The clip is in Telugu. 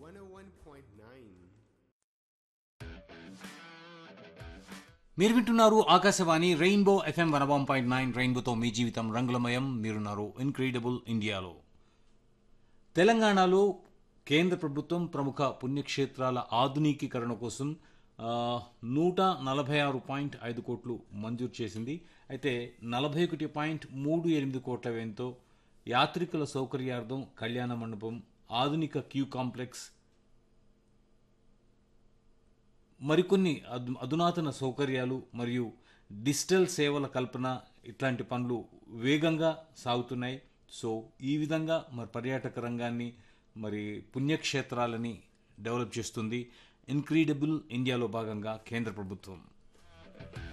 101.9. మీరు వింటున్నారు Akashvani rainbow FM one one point nine రెయిన్బోతో మీ జీవితం రంగులమయం మీరున్నారు ఇన్క్రెడిబుల్ ఇండియాలో తెలంగాణలో కేంద్ర ప్రభుత్వం ప్రముఖ పుణ్యక్షేత్రాల ఆధునికీకరణ కోసం ఆ, నూట నలభై ఆరు పాయింట్ ఐదు కోట్లు మంజూరు చేసింది అయితే నలభై ఒకటి పాయింట్ మూడు ఎనిమిది కోట్ల వ్యయంతో యాత్రికుల సౌకర్యార్థం కళ్యాణ మండపం ఆధునిక క్యూ కాంప్లెక్స్ మరికొన్ని అధు అధునాతన సౌకర్యాలు మరియు డిజిటల్ సేవల కల్పన ఇట్లాంటి పనులు వేగంగా సాగుతున్నాయి సో ఈ విధంగా మరి పర్యాటక రంగాన్ని మరి పుణ్యక్షేత్రాలని డెవలప్ చేస్తుంది ఇన్క్రీడబుల్ ఇండియాలో భాగంగా కేంద్ర ప్రభుత్వం